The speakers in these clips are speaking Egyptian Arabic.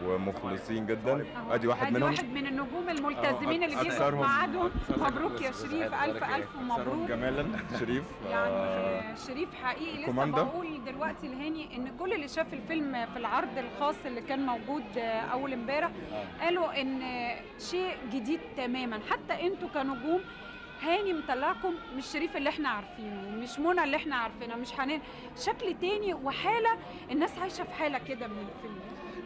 ومخلصين جدا ادي واحد ادي منهم واحد من النجوم الملتزمين اللي بيبقوا في أكثرهم- ميعادهم أكثرهم مبروك يا شريف الف الف مبروك جمالا شريف آه، يعني شريف حقيقي لسه كوماندا. بقول دلوقتي لهاني ان كل اللي شاف الفيلم في العرض الخاص اللي كان موجود آه، اول امبارح قالوا ان شيء جديد تماما حتى انتوا كنجوم هاني مطلعكم مش شريف اللي احنا عارفينه مش منى اللي احنا عارفينها مش حنان شكل تاني وحاله الناس عايشه في حاله كده من الفيلم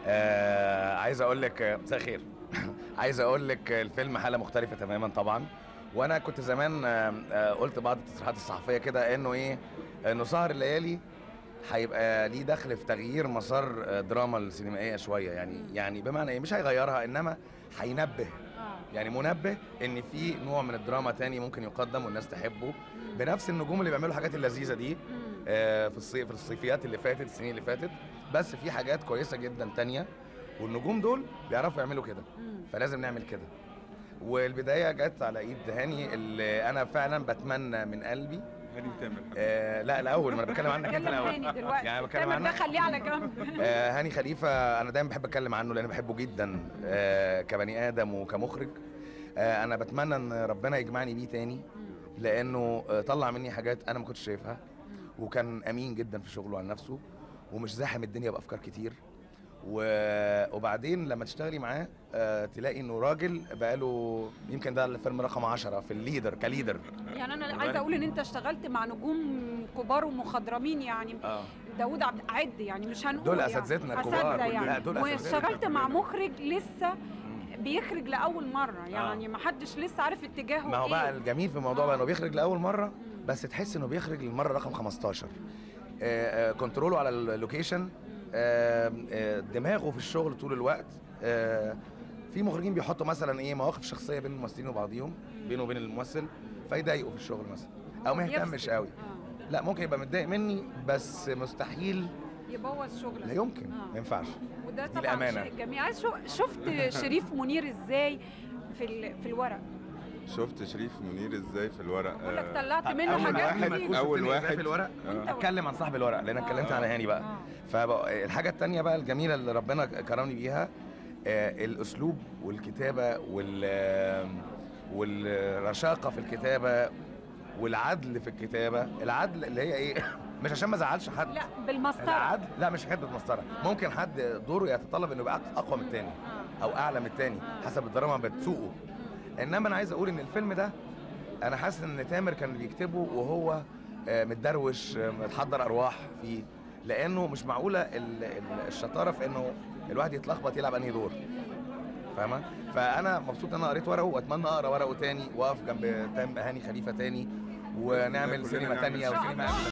آه عايز اقول لك آه، مساء الخير عايز اقول لك آه، الفيلم حاله مختلفه تماما طبعا وانا كنت زمان آه آه قلت بعض التصريحات الصحفيه كده انه ايه انه سهر الليالي هيبقى ليه دخل في تغيير مسار آه، دراما السينمائيه شويه يعني يعني بمعنى ايه مش هيغيرها انما هينبه اه يعني منبه ان في نوع من الدراما تاني ممكن يقدم والناس تحبه بنفس النجوم اللي بيعملوا الحاجات اللذيذه دي مم. آه، في الصيف في الصيفيات اللي فاتت السنين اللي فاتت بس في حاجات كويسه جدا تانية والنجوم دول بيعرفوا يعملوا كده مم. فلازم نعمل كده والبدايه جت على ايد هاني اللي انا فعلا بتمنى من قلبي هاني وتامر آه لا الاول ما انا بتكلم عنك انت اتكلم الاول هاني دلوقتي يعني بتكلم تامر ده عنك خليه على جنب آه هاني خليفه انا دايما بحب اتكلم عنه لان بحبه جدا آه كبني ادم وكمخرج آه انا بتمنى ان ربنا يجمعني بيه تاني لانه آه طلع مني حاجات انا ما كنتش شايفها وكان امين جدا في شغله عن نفسه ومش زاحم الدنيا بافكار كتير و... وبعدين لما تشتغلي معاه آه تلاقي انه راجل بقاله يمكن ده الفيلم رقم 10 في الليدر كليدر يعني انا عايزه اقول ان انت اشتغلت مع نجوم كبار ومخضرمين يعني اه داوود عبد عدي يعني مش هنقول دول يعني. اساتذتنا الكبار أساتذة يعني. لا دول أساتذتنا واشتغلت مع الكبار. مخرج لسه بيخرج لاول مره يعني ما حدش لسه عارف اتجاهه ما هو ايه بقى الجميل في الموضوع بقى آه. انه بيخرج لاول مره بس تحس انه بيخرج للمره رقم 15 آه، آه، كنتروله على اللوكيشن آه، آه، دماغه في الشغل طول الوقت آه، في مخرجين بيحطوا مثلا ايه مواقف شخصيه بين الممثلين وبعضيهم بينه وبين الممثل فيضايقوا في الشغل مثلا او ما يهتمش يفصل. قوي آه. لا ممكن يبقى متضايق مني بس مستحيل يبوظ شغلك لا يمكن آه. ما ينفعش وده دي طبعا الأمانة. شيء جميل عايز شو شفت شريف منير ازاي في ال- في الورق شفت شريف منير ازاي في الورق بقول لك آه، طلعت منه أول حاجات واحد- كتير أول شفتني إزاي واحد- في الورق آه. اتكلم عن صاحب الورق لان آه. اتكلمت عن هاني بقى آه. فالحاجه التانية بقى الجميله اللي ربنا كرمني بيها آه، الاسلوب والكتابه وال آه، والرشاقه في الكتابه والعدل في الكتابه العدل اللي هي ايه مش عشان ما ازعلش حد لا بالمسطره العدل لا مش حته مسطره آه. ممكن حد دوره يتطلب انه يبقى اقوى من التاني آه. او اعلى من التاني آه. حسب الدراما ما بتسوقه انما انا عايز اقول ان الفيلم ده انا حاسس ان تامر كان بيكتبه وهو آه، متدروش آه، متحضر ارواح فيه لانه مش معقوله ال- ال- الشطاره في انه الواحد يتلخبط يلعب انهي دور فاهمه فانا مبسوط ان انا قريت ورقه واتمنى اقرا ورقه تاني واقف جنب تام هاني خليفه تاني ونعمل كلنا سينما نعمل تانيه إن شاء وسينما الله.